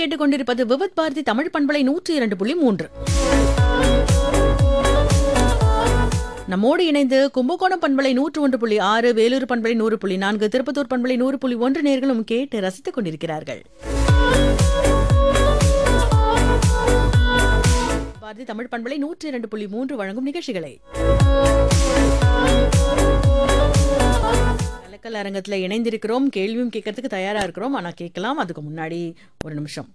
கேட்டுக்கொண்டிருப்பது விவத் பாரதி தமிழ் பண்பலை நூற்றி இரண்டு புள்ளி மூன்று நம்மோடு இணைந்து கும்பகோணம் பண்பலை நூற்று ஒன்று புள்ளி ஆறு வேலூர் பண்பலை நூறு புள்ளி நான்கு திருப்பத்தூர் பண்பலை நூறு புள்ளி ஒன்று நேர்களும் கேட்டு ரசித்துக் கொண்டிருக்கிறார்கள் பாரதி தமிழ் பண்பலை நூற்றி இரண்டு புள்ளி மூன்று வழங்கும் நிகழ்ச்சிகளை கலக்கல் அரங்கத்துல இணைந்திருக்கிறோம் கேள்வியும் கேட்கறதுக்கு தயாரா இருக்கிறோம் ஆனா கேட்கலாம் அதுக்கு முன்னாடி ஒரு நிமிஷம்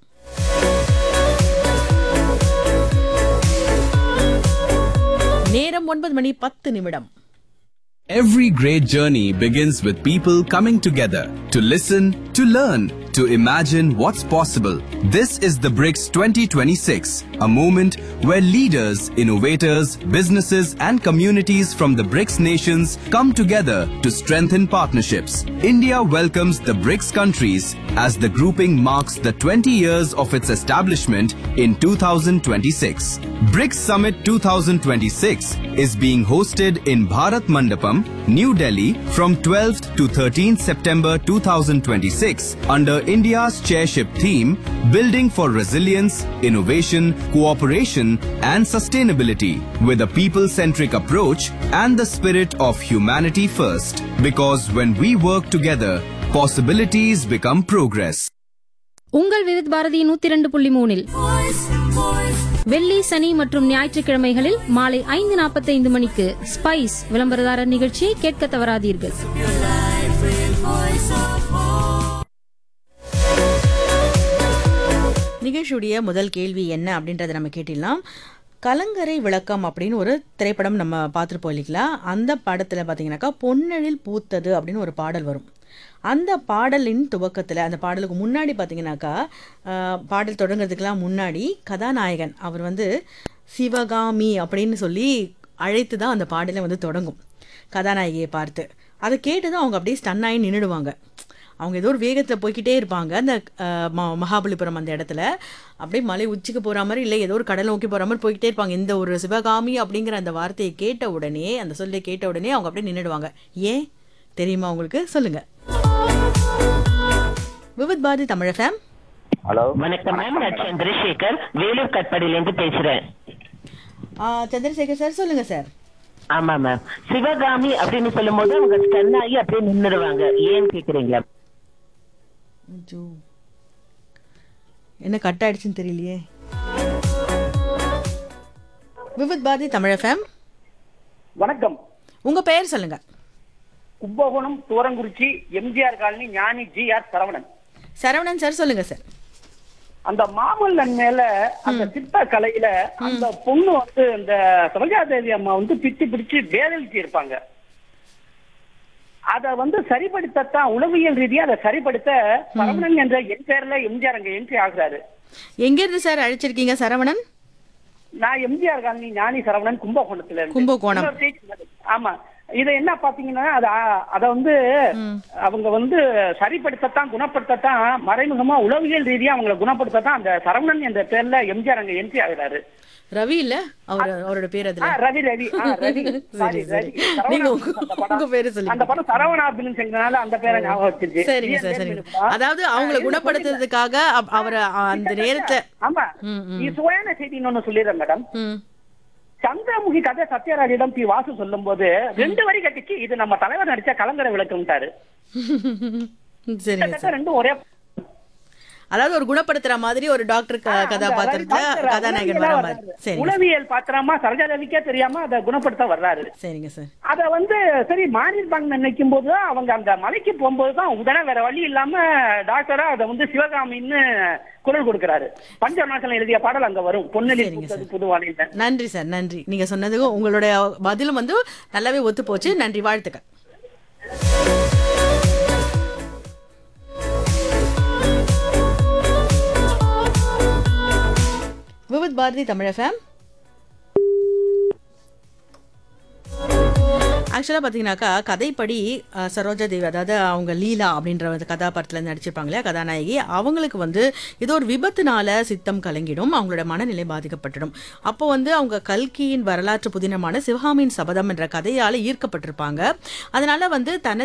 நேரம் ஒன்பது மணி பத்து நிமிடம் Every great journey begins with people coming together to listen, to learn, to imagine what's possible. This is the BRICS 2026, a moment where leaders, innovators, businesses, and communities from the BRICS nations come together to strengthen partnerships. India welcomes the BRICS countries as the grouping marks the 20 years of its establishment in 2026. BRICS Summit 2026 is being hosted in Bharat Mandapam, New Delhi from 12th to 13th September 2026 under India's chairship theme Building for Resilience, Innovation, Cooperation and Sustainability with a people-centric approach and the spirit of humanity first. Because when we work together, possibilities become progress. உங்கள் விவித் பாரதி நூத்தி இரண்டு புள்ளி மூணில் வெள்ளி சனி மற்றும் ஞாயிற்றுக்கிழமைகளில் மாலை ஐந்து நாற்பத்தைந்து மணிக்கு ஸ்பைஸ் விளம்பரதாரர் நிகழ்ச்சியை கேட்க தவறாதீர்கள் நிகழ்ச்சியுடைய முதல் கேள்வி என்ன அப்படின்றத நம்ம கேட்டிடலாம் கலங்கரை விளக்கம் அப்படின்னு ஒரு திரைப்படம் நம்ம பார்த்துருப்போம் இல்லைங்களா அந்த படத்தில் பார்த்தீங்கன்னாக்கா பொன்னெழில் பூத்தது அப்படின்னு ஒரு பாடல் வரும் அந்த பாடலின் துவக்கத்தில் அந்த பாடலுக்கு முன்னாடி பார்த்தீங்கன்னாக்கா ஆஹ், பாடல் தொடங்குறதுக்கெல்லாம் முன்னாடி கதாநாயகன் அவர் வந்து சிவகாமி அப்படின்னு சொல்லி அழைத்து தான் அந்த பாடலை வந்து தொடங்கும் கதாநாயகியை பார்த்து அதை கேட்டு தான் அவங்க அப்படியே ஸ்டன் ஆகி நின்றுடுவாங்க அவங்க ஏதோ ஒரு வேகத்தில் போய்க்கிட்டே இருப்பாங்க அந்த அஹ், ம- மகாபலிபுரம் அந்த இடத்துல அப்படியே மலை உச்சிக்கு போகிற மாதிரி இல்லை ஏதோ ஒரு கடல் நோக்கி போகிற மாதிரி போய்கிட்டே இருப்பாங்க இந்த ஒரு சிவகாமி அப்படிங்கிற அந்த வார்த்தையை கேட்ட உடனே அந்த சொல்லை கேட்ட உடனே அவங்க அப்படியே நின்றுடுவாங்க ஏன் தெரியுமா உங்களுக்கு சொல்லுங்க விவித் பாரதி தமிழ் ஃபேம் ஹலோ வணக்கம் மேம் நான் சந்திரசேகர் வேலூர் கட்பாடியிலேருந்து பேசுறேன் சந்திரசேகர் சார் சொல்லுங்க சார் ஆமா மேம் சிவகாமி அப்படின்னு சொல்லும்போது அவங்க ஸ்டன் ஆகி அப்படியே நின்னுடுவாங்க ஏன்னு கேக்குறீங்களா அச்சோ. என்ன கட் ஆயிடுச்சுன்னு தெரியலையே விவித் பாரதி தமிழ் ஃபேம் வணக்கம் உங்க பெயர் சொல்லுங்க Kumbakonam Thurangurichi MGR colony Gnani G R Saravanan Saravanan sir சொல்லுங்க சார் அந்த மாமல்லன் மேல அந்த சிற்ப கலையில அந்த பொண்ணு வந்து இந்த சரோஜாதேவி அம்மா வந்து பிச்சு பிடிச்சு வேதளிச்சு இருப்பாங்க அத வந்து சரிப்படுத்தத்தான் உளவியல் ரீதியா அதை சரிப்படுத்த சரவணன் என்ற என் பேர்ல எம்ஜிஆர் அங்க என்ட்ரி ஆகுறாரு எங்க இருந்து சார் அழைச்சிருக்கீங்க சரவணன் நான் எம்ஜிஆர் காலனி ஞானி சரவணன் கும்பகோணத்துல இருந்து. கும்பகோணம். இன்னொரு செய்தி உள்ளது. ஆமா இத என்ன பாத்தீங்கன்னா அத அத வந்து அவங்க வந்து சரிப்படுத்தத்தான் குணப்படுத்தத்தான் மறைமுகமா உளவியல் ரீதியா அவங்களை குணப்படுத்தத்தான் அந்த சரவணன் என்ற பேர்ல எம்ஜிஆர் அங்க என்ட்ரி ஆகுறாரு ரவி இல்ல அவர் அவரோட பேர் ஆ, அதுல ரவி ரவி ஆ, ரவி சரி, சாரி, சரி. ரவி. சரவணா நீங்க உங்க- அந்த படம். உங்க பேரு சொல்லுங்க. அந்த படம் சரவணாபின்னு சொன்னதுனால அந்த பேரை ஞாபகம் வச்சிருச்சு சரிங்க சார் சரிங்க அதாவது அவங்கள குணப்படுத்துறதுக்காக அவ- அவரை அ- அந்த நேரத்தை ஆமா ம், ம். இது சுவையான செய்தி இன்னொன்னு சொல்லிடுறேன் மேடம் ம். சந்திரமுகி கதை சத்யராஜிடம் பி வாசு சொல்லும் போது ரெண்டு வரி கட்டிச்சு இது நம்ம தலைவர் நடிச்ச கலங்கரை விளக்கும்ட்டாரு சரிங்க கிட்டத்தட்ட சார் ரெண்டும் ஒரே அதாவது ஒரு குணப்படுத்துற மாதிரி ஒரு டாக்டர் க- அந்த கதாபாத்திரத்துல டாக்டர் கதாநாயகன் வர உளவியலா மாதிரி வர்றாரு. சரிங்க சார். உளவியல் பாத்திரமா சரோஜாதேவிக்கே தெரியாம அதை குணப்படுத்த வர்றாரு சரிங்க சார் அத வந்து சரி மாறியிருப்பாங்கன்னு நினைக்கும் போதுதான் அவங்க அந்த மலைக்கு போகும்போது தான் உடனே வேற வழி இல்லாம டாக்டரா அதை வந்து சிவகாமின்னு குரல் கொடுக்கிறாரு பஞ்சநாசனம் எழுதிய பாடல் அங்க வரும் பொன்னெலி சரிங்க பூத்தது புதுவானில நன்றி சார் நன்றி நீங்க சொன்னதுக்கும் உங்களுடைய பதிலும் வந்து நல்லாவே ஒத்து போச்சு நன்றி வாழ்த்துக்கள் விவித் பாரதி தமிழ் ஃபேம் ஆக்சுவலாக பார்த்தீங்கன்னாக்கா கதைப்படி அஹ், சரோஜா தேவி அதாவது அவங்க லீலா அப்படின்ற அந்த கதாபாத்திரத்தில் நடிச்சிருப்பாங்க இல்லையா கதாநாயகி அவங்களுக்கு வந்து ஏதோ ஒரு விபத்துனால சித்தம் கலங்கிடும் அவங்களோட மனநிலை பாதிக்கப்பட்டுடும் அப்போ வந்து அவங்க கல்கியின் வரலாற்று புதினமான சிவகாமியின் சபதம் என்ற கதையால் ஈர்க்கப்பட்டிருப்பாங்க அதனால வந்து தன